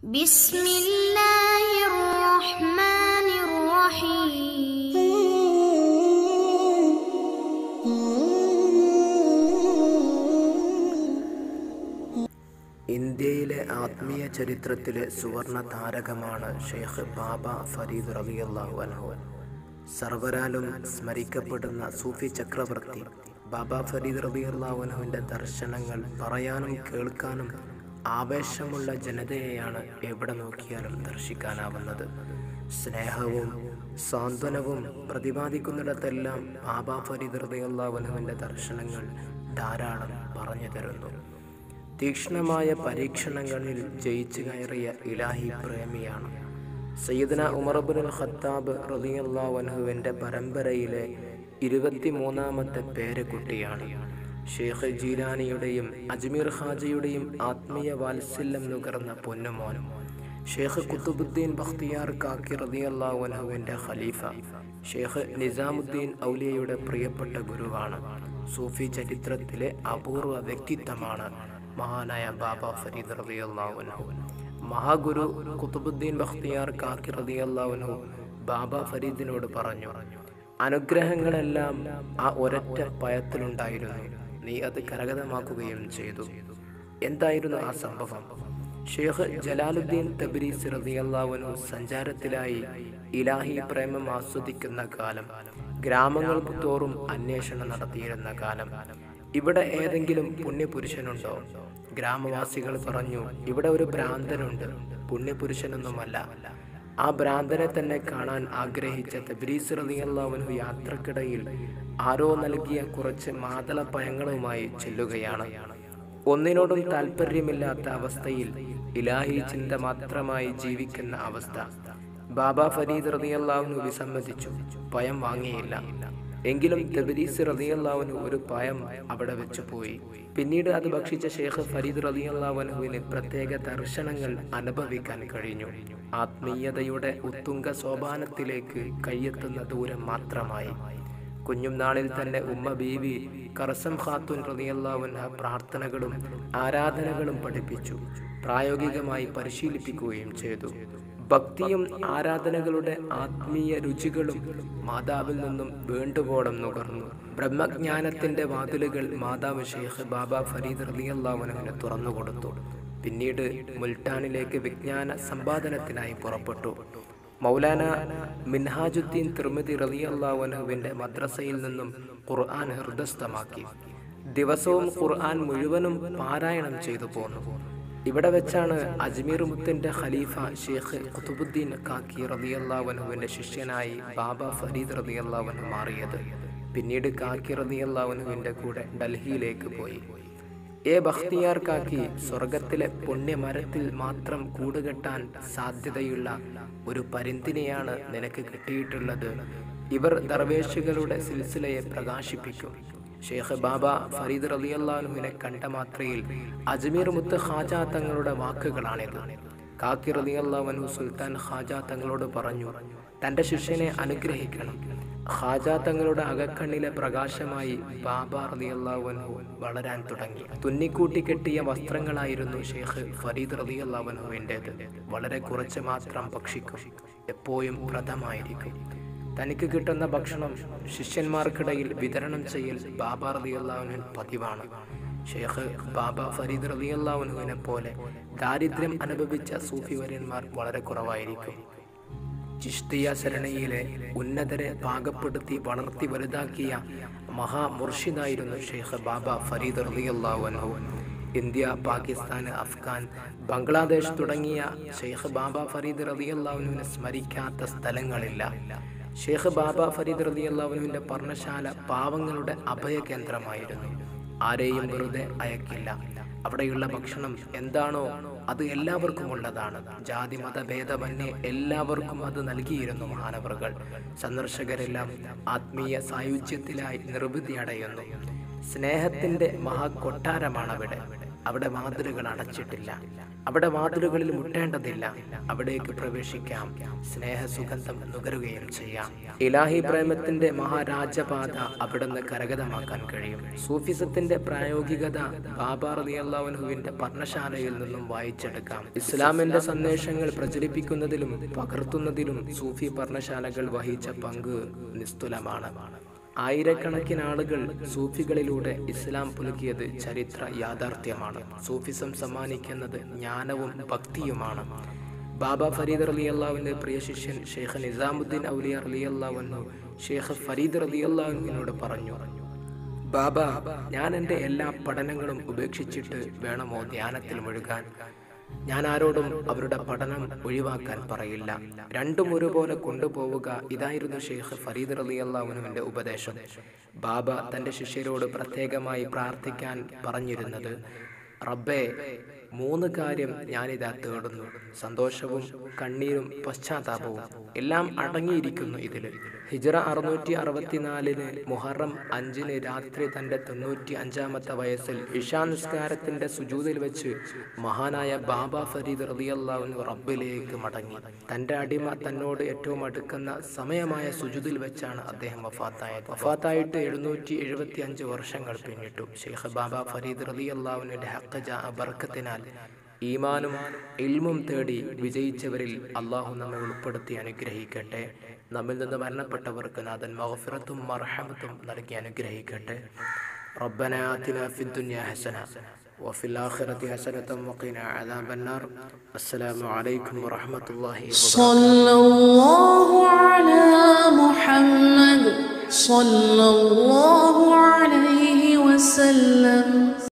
بسم الله الرحمن الرحيم ഇന്ത്യയിലെ ആത്മീയ ചരിത്രത്തിലെ സുവർണ താരകമാണ് ഷെയ്ഖ് ബാബ ഫരീദ് റളിയല്ലാഹു അൻഹു സർവരാലും സ്മരിക്കപ്പെടുന്ന സൂഫി ചക്രവർത്തി ബാബ ഫരീദ് റളിയല്ലാഹു അൻഹുവിൻ്റെ ദർശനങ്ങൾ പറയാനും കേൾക്കാനും ആവേശമുള്ള ജനതയെയാണ് എവിടെ നോക്കിയാലും ദർശിക്കാനാവുന്നത് സ്നേഹവും സാന്ത്വനവും പ്രതിപാദിക്കുന്നിടത്തെല്ലാം ബാബ ഫരീദ് റളിയല്ലാഹു അൻഹുവിൻ്റെ ദർശനങ്ങൾ ധാരാളം പറഞ്ഞു തരുന്നു തീക്ഷ്ണമായ പരീക്ഷണങ്ങളിൽ ജയിച്ചു കയറിയ ഇലാഹി പ്രേമിയാണ് സയ്യിദന ഉമർബുൽ ഖത്താബ് റളിയല്ലാഹുവിൻ്റെ പരമ്പരയിലെ ഇരുപത്തിമൂന്നാമത്തെ പേരക്കുട്ടിയാണ് ഷെയ്ഖ് ജീലാനിയുടെയും അജ്മീർ ഖാജയുടെയും ആത്മീയ വാത്സല്യം നുകർന്ന പൊന്നുമോൻ ഷെയ്ഖ് കുത്തുബുദ്ദീൻ ബഖ്തിയാർ കാക്കി റളിയല്ലാഹുവിൻ്റെ ഖലീഫ ഷെയ്ഖ് നിസാമുദ്ദീൻ ഔലിയയുടെ പ്രിയപ്പെട്ട ഗുരുവാണ് സൂഫി ചരിത്രത്തിലെ അപൂർവ വ്യക്തിത്വമാണ് മഹാനായ ബാബ ഫരീദ് റളിയല്ലാഹു അൻഹു മഹാഗുരു കുത്തുബുദ്ദീൻ ബഖ്തിയാർ കാക്കി റളിയല്ലാഹു അൻഹു ബാബ ഫരീദിനോട് പറഞ്ഞു അനുഗ്രഹങ്ങളെല്ലാം ആ ഒരൊറ്റ പയത്തിലുണ്ടായിരുന്നു നീ അത് കരഗതമാക്കുകയും ചെയ്തു എന്തായിരുന്നു ആ സംഭവം ഷെയ്ഖ് ജലാലുദ്ദീൻ തബ്രീസ് റളിയല്ലാഹു അൻഹു സഞ്ചാരത്തിലായി ഇലാഹി പ്രേമം ആസ്വദിക്കുന്ന കാലം ഗ്രാമങ്ങൾക്ക് തോറും അന്വേഷണം നടത്തിയിരുന്ന കാലം ഇവിടെ ഏതെങ്കിലും പുണ്യപുരുഷനുണ്ടോ ഗ്രാമവാസികൾ പറഞ്ഞു ഇവിടെ ഒരു ഭ്രാന്തനുണ്ട് പുണ്യപുരുഷനൊന്നുമല്ല ആ ഭ്രാന്തനെ തന്നെ കാണാൻ ആഗ്രഹിച്ച തബ്രീസ് റളിയല്ലാഹു യാത്രക്കിടയിൽ ആരോ നൽകിയ കുറച്ച് മാതളപ്പഴങ്ങളുമായി ചെല്ലുകയാണ് ഒന്നിനോടും താല്പര്യമില്ലാത്ത അവസ്ഥയിൽ ഇലാഹി ചിന്ത മാത്രമായി ജീവിക്കുന്ന അവസ്ഥ ബാബ ഫരീദ് റളിയല്ലാഹു വിസമ്മതിച്ചു പയം വാങ്ങിയില്ല എങ്കിലും തബരീസ് റളിയല്ലാഹുവിന് ഒരു പയം അവിടെ വെച്ചു പോയി പിന്നീട് അത് ഭക്ഷിച്ച ഷേഖ് ഫരീദ് റളിയല്ലാഹുവിന് പ്രത്യേക ദർശനങ്ങൾ അനുഭവിക്കാൻ കഴിഞ്ഞു ആത്മീയതയുടെ ഉത്തുംഗ സോപാനത്തിലേക്ക് കയ്യെത്തുന്ന ദൂരം മാത്രമായി കുഞ്ഞും നാളിൽ തന്നെ ഉമ്മ ബീവി കറസം ഖാത്തുൻ റളിയല്ലാഹുവിൻഹ പ്രാർത്ഥനകളും ആരാധനകളും പഠിപ്പിച്ചു പ്രായോഗികമായി പരിശീലിപ്പിക്കുകയും ചെയ്തു ഭക്തിയും ആരാധനകളുടെ ആത്മീയ രുചികളും മാതാവിൽ നിന്നും വേണ്ടുവോളം നുകർന്നു ബ്രഹ്മജ്ഞാനത്തിന്റെ വാതിലുകൾ മാതാവ് ഷെയ്ഖ് ബാബ ഫരീദ് റളിയല്ലാഹുവിന് തുറന്നുകൊടുത്തു പിന്നീട് മുൽട്ടാനിലേക്ക് വിജ്ഞാന സമ്പാദനത്തിനായി പുറപ്പെട്ടു മൗലാന മിൻഹാജുദ്ദീൻ തിർമിതി റളിയല്ലാഹുവിന്റെ മദ്രസയിൽ നിന്നും ഖുർആൻ ഹൃദസ്ഥമാക്കി ദിവസവും ഖുർആൻ മുഴുവനും പാരായണം ചെയ്തു പോന്നു ഇവിടെ വെച്ചാണ് അജ്മീർ മുത്തിന്റെ ഖലീഫ ഷെയ്ഖ് ഖുതുബുദ്ദീൻ കാക്കി റളിയല്ലാഹുവിന്റെ ശിഷ്യനായി ബാബ ഫരീദ് റളിയല്ലാഹു മാറിയത് പിന്നീട് കാക്കി റളിയല്ലാഹുവിന്റെ കൂടെ ഡൽഹിയിലേക്ക് പോയി എ ബഖ്തിയാർ കാക്കി സ്വർഗത്തിലെ പുണ്യമരത്തിൽ മാത്രം കൂടുകെട്ടാൻ സാധ്യതയുള്ള ഒരു പരിന്തിനെയാണ് നിനക്ക് കിട്ടിയിട്ടുള്ളത് ഇവർ ദർവേശുകളുടെ സിൽസിലയെ പ്രകാശിപ്പിക്കും ഷെയ്ഖ് ബാബ ഫരീദ് റളിയല്ലാഹുവിനെ കണ്ട മാത്രയിൽ അജ്മീർ മുത്ത് ഖാജ തങ്ങളുടെ വാക്കുകളാണിത് കാക്കി റളിയല്ലാഹു സുൽത്താൻ ഖാജ തങ്ങളോട് പറഞ്ഞു തന്റെ ശിഷ്യനെ അനുഗ്രഹിക്കണം ഖാജ തങ്ങളുടെ അകക്കണ്ണിലെ പ്രകാശമായി ബാബ റളിയല്ലാഹു വളരാൻ തുടങ്ങി തുന്നിക്കൂട്ടി കെട്ടിയ വസ്ത്രങ്ങളായിരുന്നു ഷെയ്ഖ് ഫരീദ് റളിയല്ലാഹുവിൻ്റെത് വളരെ കുറച്ച് മാത്രം ഭക്ഷിക്കും എപ്പോഴും വ്രതമായിരിക്കും തനിക്ക് കിട്ടുന്ന ഭക്ഷണം ശിഷ്യന്മാർക്കിടയിൽ വിതരണം ചെയ്യൽ ബാബ റളിയല്ലാഹുവിൻ പതിവാണ് ഷെയ്ഖ് ബാബ ഫരീദ് റളിയല്ലാഹുവിനെ പോലെ ദാരിദ്ര്യം അനുഭവിച്ച സൂഫി വര്യന്മാർ വളരെ കുറവായിരിക്കും ചിഷ്തിയ സരണിയിലെ ഉന്നതരെ പാകപ്പെടുത്തി വളർത്തി വലുതാക്കിയ മഹാമുർഷിദായിരുന്നു ഷെയ്ഖ് ബാബ ഫരീദ് റളിയല്ലാഹു ഇന്ത്യ പാകിസ്ഥാൻ അഫ്ഗാൻ ബംഗ്ലാദേശ് തുടങ്ങിയ ഷെയ്ഖ് ബാബ ഫരീദ് റളിയല്ലാഹുവിനെ സ്മരിക്കാത്ത സ്ഥലങ്ങളില്ല ഷെയ്ഖ് ബാബ ഫരീദ് റളിയല്ലാഹുവിന്റെ പർണശാല പാവങ്ങളുടെ അഭയകേന്ദ്രമായിരുന്നു ആരെയും വെറുതെ അയക്കില്ല അവിടെയുള്ള ഭക്ഷണം എന്താണോ അത് എല്ലാവർക്കും ഉള്ളതാണ് ജാതി മത ഭേദമന്യേ എല്ലാവർക്കും അത് നൽകിയിരുന്നു മഹാനവറുകൾ സന്ദർശകരെല്ലാം ആത്മീയ സായുജ്യത്തിലായി നിർവൃതി അടയുന്നു സ്നേഹത്തിന്റെ മഹാകൊട്ടാരമാണ് അവിടെ അവിടെ വാതിലുകൾ അടച്ചിട്ടില്ല അവിടെ വാതിലുകളിൽ മുട്ടേണ്ടതില്ല അവിടേക്ക് പ്രവേശിക്കാം സ്നേഹസുഗന്ധം നുകരുകയും ചെയ്യാം ഇലാഹി പ്രേമത്തിന്റെ മഹാരാജപാത അവിടുന്ന് കരഗതമാക്കാൻ കഴിയും സൂഫിസത്തിന്റെ പ്രായോഗികത ബാബ റളിയല്ലാഹുവിന്റെ പർണശാലയിൽ നിന്നും വായിച്ചെടുക്കാം ഇസ്ലാമിന്റെ സന്ദേശങ്ങൾ പ്രചരിപ്പിക്കുന്നതിലും പകർത്തുന്നതിലും സൂഫി പർണശാലകൾ വഹിച്ച പങ്ക് നിസ്തുലമാണ് ആയിരക്കണക്കിന് ആളുകൾ സൂഫികളിലൂടെ ഇസ്ലാം പുലുക്കിയത് ചരിത്ര യാഥാർത്ഥ്യമാണ് സൂഫിസം സമ്മാനിക്കുന്നത് ജ്ഞാനവും ഭക്തിയുമാണ് ബാബ ഫരീദ് അലി അള്ളാഹുവിൻ്റെ പ്രിയ ശിഷ്യൻ ഷെയ്ഖ് നിസാമുദ്ദീൻ ഔലിയ അലി അള്ളാഹുന്നു ഷെയ്ഖ് ഫരീദ് അലി അള്ളാഹുവിനോട് പറഞ്ഞു ബാബ ഞാൻ എൻ്റെ എല്ലാ പഠനങ്ങളും ഉപേക്ഷിച്ചിട്ട് വേണമോ ധ്യാനത്തിൽ മുഴുകാൻ ഞാൻ ആരോടും അവരുടെ പഠനം ഒഴിവാക്കാൻ പറയില്ല രണ്ടും ഒരുപോലെ കൊണ്ടുപോവുക ഇതായിരുന്നു ഷെയ്ഖ് ഫരീദ് റലി അള്ളാഹുനുവിൻ്റെ ഉപദേശം ബാബ തൻ്റെ ശിഷ്യരോട് പ്രത്യേകമായി പ്രാർത്ഥിക്കാൻ പറഞ്ഞിരുന്നത് റബ്ബേ മൂന്ന് കാര്യം ഞാനിതാ തേടുന്നു സന്തോഷവും കണ്ണീരും പശ്ചാത്താപവും എല്ലാം അടങ്ങിയിരിക്കുന്നു ഇതിൽ ഹിജറ അറുന്നൂറ്റി അറുപത്തിനാലിന് മുഹറം അഞ്ചിന് രാത്രി തൻ്റെ തൊണ്ണൂറ്റി അഞ്ചാമത്തെ വയസ്സിൽ ഇഷാ നിസ്കാരത്തിന്റെ സുജൂതിൽ വെച്ച് മഹാനായ ബാബ ഫരീദ് റളിയല്ലാഹു റബ്ബിലേക്ക് മടങ്ങി തൻ്റെ അടിമ തന്നോട് ഏറ്റവും അടുക്കുന്ന സമയമായ സുജുദിൽ വെച്ചാണ് അദ്ദേഹം വഫാത്തായത് വഫാത്തായിട്ട് എഴുന്നൂറ്റി എഴുപത്തി അഞ്ച് വർഷങ്ങൾ പിന്നിട്ടു ഷെയ്ഖ് ബാബ ഫരീദ് റളിയല്ലാഹുവിന്റെ ഹഖജ ബർക്കത്തിനാൽ ഈമാനും ഇൽമും തേടി വിജയിച്ചവരിൽ അള്ളാഹു നമ്മെ ഉൾപ്പെടുത്തി അനുഗ്രഹിക്കട്ടെ നമ്മിൽ നിന്ന് മരണപ്പെട്ടവർക്ക് നാഥൻ മഹഫിറത്തും മർഹമത്തും നൽകി അനുഗ്രഹിക്കട്ടെ ربنا آتنا في الدنيا حسنة وفي الآخرة حسنة وقنا عذاب النار السلام عليكم ورحمة الله وبركاته صلى الله على محمد صلى الله عليه وسلم